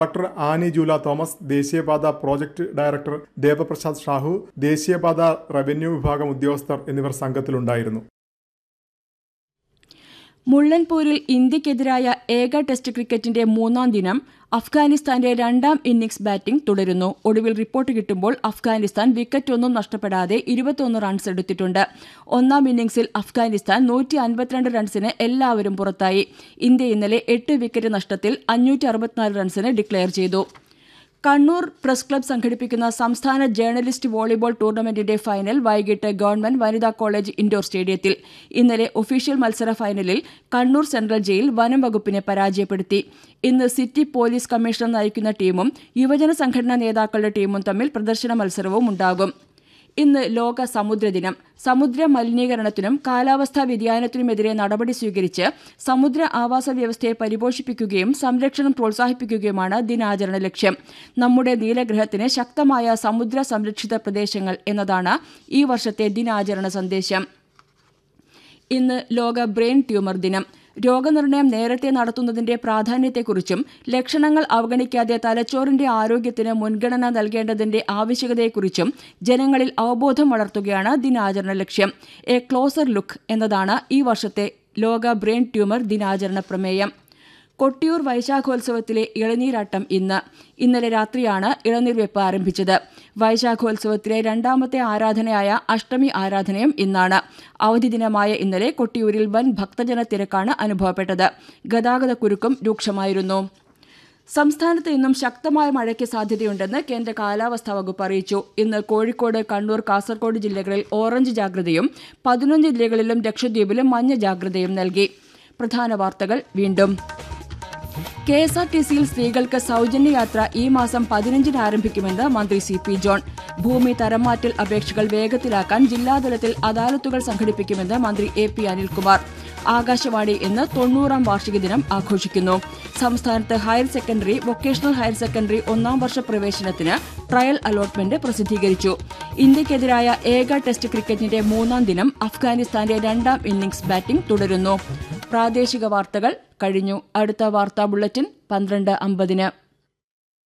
doctor Annie Jula Thomas ദേശീയപാത project director Devaprasad Shahu ദേശീയപാത revenue വിഭാഗം ഉദ്യോഗസ്ഥർ എന്നിവർ സംഘത്തിലുണ്ടായിരുന്നു മുള്ളൻപൂരിൽ ഇന്ത്യക്കെതിരായ ഏക ടെസ്റ്റ് ക്രിക്കറ്റിന്റെ മൂന്നാം ദിനം അഫ്ഗാനിസ്ഥാന്റെ രണ്ടാം ഇന്നിംഗ്സ് ബാറ്റിംഗ് തുടരുന്നു ഒടുവിൽ റിപ്പോർട്ട് കിട്ടുമ്പോൾ അഫ്ഗാനിസ്ഥാൻ വിക്കറ്റൊന്നും നഷ്ടപ്പെടാതെ ഇരുപത്തിയൊന്ന് റൺസ് എടുത്തിട്ടുണ്ട് ഒന്നാം ഇന്നിംഗ്സിൽ അഫ്ഗാനിസ്ഥാൻ നൂറ്റി അൻപത്തിരണ്ട് റൺസിന് എല്ലാവരും പുറത്തായി ഇന്ത്യ ഇന്നലെ എട്ട് വിക്കറ്റ് നഷ്ടത്തിൽ അഞ്ഞൂറ്റി അറുപത്തിനാല് റൺസിന് ഡിക്ലെയർ ചെയ്തു കണ്ണൂർ പ്രസ് ക്ലബ് സംഘടിപ്പിക്കുന്ന സംസ്ഥാന ജേർണലിസ്റ്റ് വോളിബോൾ ടൂർണമെന്റിന്റെ ഫൈനൽ വൈകിട്ട് ഗവൺമെന്റ് വനിതാ കോളേജ് ഇൻഡോർ സ്റ്റേഡിയത്തിൽ ഇന്നലെ ഒഫീഷ്യൽ മത്സര ഫൈനലിൽ കണ്ണൂർ സെൻട്രൽ ജയിൽ വനം വകുപ്പിനെ പരാജയപ്പെടുത്തി ഇന്ന് സിറ്റി പോലീസ് കമ്മീഷണർ നയിക്കുന്ന ടീമും യുവജന സംഘടനാ നേതാക്കളുടെ ടീമും തമ്മിൽ പ്രദർശന മത്സരവും ഉണ്ടാകും ഇന്ന് ലോക സമുദ്രദിനം സമുദ്ര മലിനീകരണത്തിനും കാലാവസ്ഥാ വ്യതിയാനത്തിനുമെതിരെ നടപടി സ്വീകരിച്ച് സമുദ്ര ആവാസ വ്യവസ്ഥയെ പരിപോഷിപ്പിക്കുകയും സംരക്ഷണം പ്രോത്സാഹിപ്പിക്കുകയുമാണ് ദിനാചരണ ലക്ഷ്യം നമ്മുടെ നീലഗ്രഹത്തിന് ശക്തമായ സമുദ്ര സംരക്ഷിത പ്രദേശങ്ങൾ എന്നതാണ് ഈ വർഷത്തെ ദിനാചരണ സന്ദേശം ഇന്ന് ലോക ബ്രെയിൻ ട്യൂമർ ദിനം രോഗനിർണയം നേരത്തെ നടത്തുന്നതിന്റെ പ്രാധാന്യത്തെക്കുറിച്ചും ലക്ഷണങ്ങൾ അവഗണിക്കാതെ തലച്ചോറിന്റെ ആരോഗ്യത്തിന് മുൻഗണന നൽകേണ്ടതിന്റെ ആവശ്യകതയെക്കുറിച്ചും ജനങ്ങളിൽ അവബോധം വളർത്തുകയാണ് ദിനാചരണ ലക്ഷ്യം എ ക്ലോസർ ലുക്ക് എന്നതാണ് ഈ വർഷത്തെ ലോക ബ്രെയിൻ ട്യൂമർ ദിനാചരണ പ്രമേയം കൊട്ടിയൂർ വൈശാഖോത്സവത്തിലെ ഇളനീരാട്ടം ഇന്ന് ഇന്നലെ രാത്രിയാണ് ഇളനീർ വെപ്പ് ആരംഭിച്ചത് വൈശാഖോത്സവത്തിലെ രണ്ടാമത്തെ ആരാധനയായ അഷ്ടമി ആരാധനയും ഇന്നാണ് അവധി ദിനമായ ഇന്നലെ കൊട്ടിയൂരിൽ വൻ ഭക്തജന തിരക്കാണ് അനുഭവപ്പെട്ടത് ഗതാഗതക്കുരുക്കും രൂക്ഷമായിരുന്നു സംസ്ഥാനത്ത് ഇന്നും ശക്തമായ മഴയ്ക്ക് സാധ്യതയുണ്ടെന്ന് കേന്ദ്ര കാലാവസ്ഥാ വകുപ്പ് അറിയിച്ചു ഇന്ന് കോഴിക്കോട് കണ്ണൂർ കാസർഗോഡ് ജില്ലകളിൽ ഓറഞ്ച് ജാഗ്രതയും പതിനൊന്ന് ജില്ലകളിലും ലക്ഷദ്വീപിലും മഞ്ഞ ജാഗ്രതയും നൽകി പ്രധാന വാർത്തകൾ വീണ്ടും കെ എസ് ആർ ടി സിയിൽ സ്ത്രീകൾക്ക് സൗജന്യ യാത്ര ഈ മാസം പതിനഞ്ചിന് ആരംഭിക്കുമെന്ന് മന്ത്രി സി പി ജോൺ ഭൂമി തരംമാറ്റൽ അപേക്ഷകൾ വേഗത്തിലാക്കാൻ ജില്ലാതലത്തിൽ അദാലത്തുകൾ സംഘടിപ്പിക്കുമെന്ന് മന്ത്രി എ പി അനിൽകുമാർ ആകാശവാണി ഇന്ന് തൊണ്ണൂറാം വാർഷിക ദിനം ആഘോഷിക്കുന്നു സംസ്ഥാനത്ത് higher secondary vocational higher secondary ഒന്നാം വർഷ പ്രവേശനത്തിന് ട്രയൽ അലോട്ട്മെന്റ് പ്രസിദ്ധീകരിച്ചു ഇന്ത്യക്കെതിരായ ഏക ടെസ്റ്റ് ക്രിക്കറ്റിന്റെ മൂന്നാം ദിനം അഫ്ഗാനിസ്ഥാന്റെ രണ്ടാം ഇന്നിംഗ്സ് ബാറ്റിംഗ് തുടരുന്നു പ്രാദേശിക വാർത്തകൾ കഴിഞ്ഞു അടുത്ത വാർത്താ ബുള്ളറ്റിൻ പന്ത്രണ്ട് അമ്പതിന്